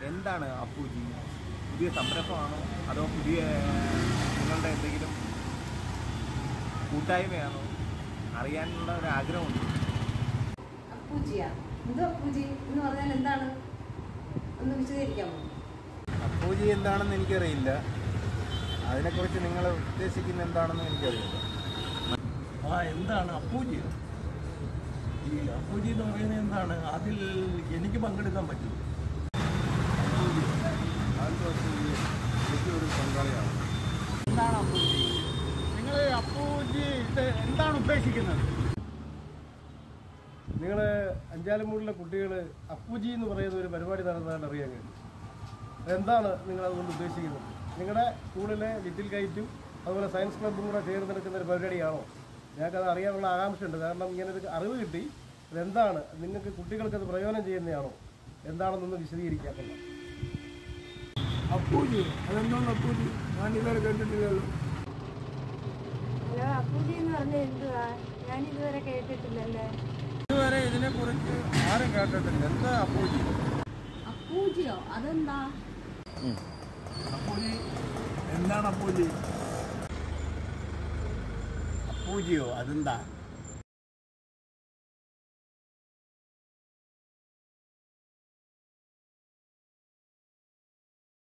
എന്താണ് അപ്പൂജി പുതിയ സംരംഭമാണോ അതോ പുതിയ നിങ്ങളുടെ എന്തെങ്കിലും കൂട്ടായ്മയാണോ അറിയാനുള്ള ഒരു ആഗ്രഹമുണ്ട് അപ്പൂജിയാ എന്തോ അപ്പൂജി എന്ന് പറഞ്ഞാൽ എന്താണ് ഒന്ന് വിശദീകരിക്കാമോ അപ്പൂജി എന്താണെന്ന് എനിക്കറിയില്ല അതിനെക്കുറിച്ച് നിങ്ങൾ ഉദ്ദേശിക്കുന്ന എന്താണെന്ന് എനിക്കറിയില്ല ആ എന്താണ് അപ്പൂജി ഈ അപ്പൂജി എന്ന് പറയുന്നത് എന്താണ് അതിൽ എനിക്ക് പങ്കെടുക്കാൻ പറ്റും എനിക്കൊരു പങ്കാളിയാണ് എന്താണ് അപ്പൂജി നിങ്ങൾ അപ്പൂജി ഇത് എന്താണ് ഉദ്ദേശിക്കുന്നത് നിങ്ങൾ അഞ്ചാലമൂടിലെ കുട്ടികൾ അപ്പുജി എന്ന് പറയുന്ന ഒരു പരിപാടി നടന്നതായിട്ട് അറിയാൻ കഴിയും എന്താണ് നിങ്ങൾ അതുകൊണ്ട് ഉദ്ദേശിക്കുന്നത് നിങ്ങളുടെ സ്കൂളിലെ ലിറ്റിൽ കൈറ്റും അതുപോലെ സയൻസ് ക്ലബ്ബും കൂടെ ചേർന്നെടുക്കുന്ന ഒരു പരിപാടിയാണോ ഞങ്ങൾക്കത് അറിയാനുള്ള ആകാംക്ഷയുണ്ട് കാരണം ഇങ്ങനെ ഒരു അറിവ് കിട്ടി ഇതെന്താണ് നിങ്ങൾക്ക് കുട്ടികൾക്ക് അത് പ്രയോജനം ചെയ്യുന്നതാണോ എന്താണെന്നൊന്ന് വിശദീകരിക്കാമല്ലോ അപ്പൂജി അതെന്താണ് അപ്പൂജി ഞാൻ ഇതുവരെ കേട്ടിട്ടില്ലല്ലോ ഹലോ അപ്പൂജി എന്ന് പറഞ്ഞാൽ എന്തുവാ ഞാൻ ഇതുവരെ കേട്ടിട്ടില്ലല്ലേ ഇതുവരെ ഇതിനെക്കുറിച്ച് ആരും കേട്ടിട്ടില്ല എന്താ അപ്പൂജി അപ്പൂജിയോ അതെന്താ അപ്പൂജി എന്താണ് അപ്പൂജി അപ്പൂജിയോ അതെന്താ